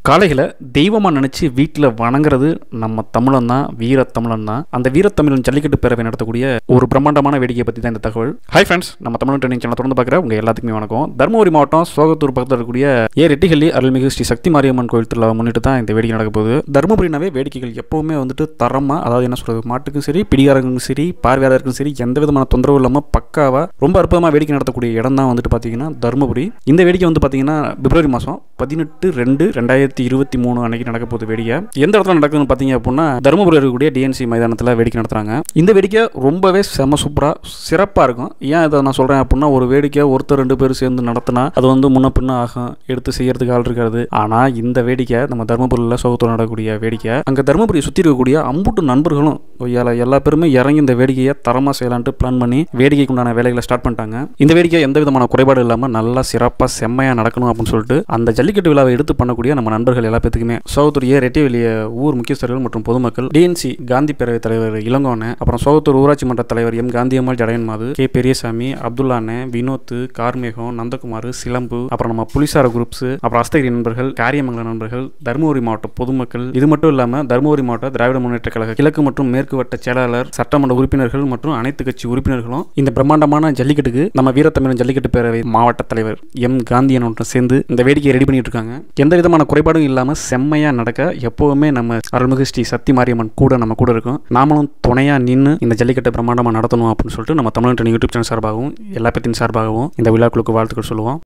காளைகளை தெய்வமாக நினச்சி வீட்டில் வணங்குறது நம்ம தமிழன் தான் வீர தமிழன் தான் அந்த வீரத்தமிழன் ஜல்லிக்கட்டு பேரவை நடத்தக்கூடிய ஒரு பிரம்மாண்டமான வேடிக்கையை பற்றி தான் இந்த தகவல் ஹாய் ஃப்ரெண்ட்ஸ் நம்ம தமிழ் ட்ரெயினிங் சேனல் தொடர்ந்து பார்க்குற உங்கள் எல்லாத்துக்குமே வணக்கம் தருமபுரி மாவட்டம் சோகத்தூர் பக்கத்தில் இருக்கக்கூடிய ஏ ரெட்டிஹள்ளி அருள்மிகு ஸ்ரீ சக்தி மாரியம்மன் கோயில் திருவிழாவை முன்னிட்டு தான் இந்த வேடிக்கை நடக்க போகுது தருமபுரினாவே வேடிக்கைகள் எப்போவுமே வந்துட்டு தரமாக அதாவது என்ன சொல்கிறது மாட்டுக்கும் சரி பிடிகாரங்களுக்கும் சரி பார்வையாளருக்கும் சரி எந்த விதமான தொந்தரவு இல்லாமல் பக்காவாக ரொம்ப அற்புதமாக வேடிக்கை நடத்தக்கூடிய இடம் தான் வந்துட்டு பார்த்தீங்கன்னா தருமபுரி இந்த வேடிக்கை வந்து பார்த்தீங்கன்னா பிப்ரவரி மாதம் பதினெட்டு ரெண்டு ரெண்டாயிரத்தி இருபத்தி மூணு அன்னைக்கு நடக்க போகுது வேடிக்கை எந்த இடத்துல நடக்குதுன்னு பார்த்தீங்க அப்படின்னா தருமபுரி இருக்கக்கூடிய டிஎன்சி மைதானத்தில் வேடிக்கை நடத்துகிறாங்க இந்த வேடிக்கை ரொம்பவே செம சூப்பராக சிறப்பாக இருக்கும் ஏன் இதை நான் சொல்கிறேன் அப்படின்னா ஒரு வேடிக்கை ஒருத்தர் ரெண்டு பேர் சேர்ந்து நடத்தினா அது வந்து முன்ன பின்ன ஆகும் எடுத்து செய்யறதுக்கு ஆள் இருக்காது ஆனால் இந்த வேடிக்கை நம்ம தருமபுரியில் சோகத்தில் நடக்கக்கூடிய வேடிக்கை அங்கே தருமபுரி சுற்றி இருக்கக்கூடிய அம்புட்டு நண்பர்களும் ஒய்யால எல்லா பேருமே இறங்கி இந்த வேடிக்கையை தரமாக செய்யலான்ட்டு பிளான் பண்ணி வேடிக்கைக்கு உண்டான வேலைகளை ஸ்டார்ட் பண்ணிட்டாங்க இந்த வேடிக்கை எந்த விதமான குறைபாடு இல்லாமல் நல்லா சிறப்பாக செம்மையாக நடக்கணும் அப்படின்னு சொல்லிட்டு அந்த ஜல்லிக்கட்டு விழாவை எடுத்து பண்ணக்கூடிய நம்ம நண்பர்கள் எல்லா பேத்துக்குமே சோகத்தூர் ஏ ரெட்டிவெளிய ஊர் முக்கியஸ்தர்கள் மற்றும் பொதுமக்கள் டிஎன்சி காந்தி பேரவைத் தலைவர் இளங்கோனே அப்புறம் சோகத்தூர் ஊராட்சி மன்ற தலைவர் எம் காந்தியம்மாள் ஜடையன் மாது கே பெரியசாமி அப்துல்லானே வினோத் கார்மேகம் நந்தகுமார் சிலம்பு அப்புறம் நம்ம புலிசார குரூப்ஸ் அப்புறம் அஸ்தகிரி நண்பர்கள் காரியமங்கல நண்பர்கள் தருமபுரி மாவட்ட பொதுமக்கள் இது மட்டும் இல்லாமல் தருமபுரி மாவட்ட திராவிட முன்னேற்ற கழக கிழக்கு மற்றும் மேற்கு வட்ட செயலாளர் சட்டமன்ற உறுப்பினர்கள் மற்றும் அனைத்து கட்சி உறுப்பினர்களும் இந்த பிரம்மாண்டமான ஜல்லிக்கட்டுக்கு நம்ம வீரத்தமிழன் ஜல்லிக்கட்டு பேரவை மாவட்ட தலைவர் எம் காந்தியனுடன் சேர்ந்து இந்த வேடிக்கையை ரெடி பண்ணிட்டு இருக்காங்க எந்த விதமான குறைபாடும் இல்லாமல் செம்மையாக நடக்க எப்போவுமே நம்ம அருள்மிகு ஸ்ரீ சக்தி மாரியம்மன் கூட நம்ம கூட இருக்கும் நாமளும் துணையாக நின்று இந்த ஜல்லிக்கட்டை பிரம்மாண்டமாக நடத்தணும் அப்படின்னு சொல்லிட்டு நம்ம தமிழ்நாட்டு யூடியூப் சேனல் சார்பாகவும் எல்லா பற்றின் சார்பாகவும் இந்த விழாக்களுக்கு வாழ்த்துக்கள் சொல்லுவோம்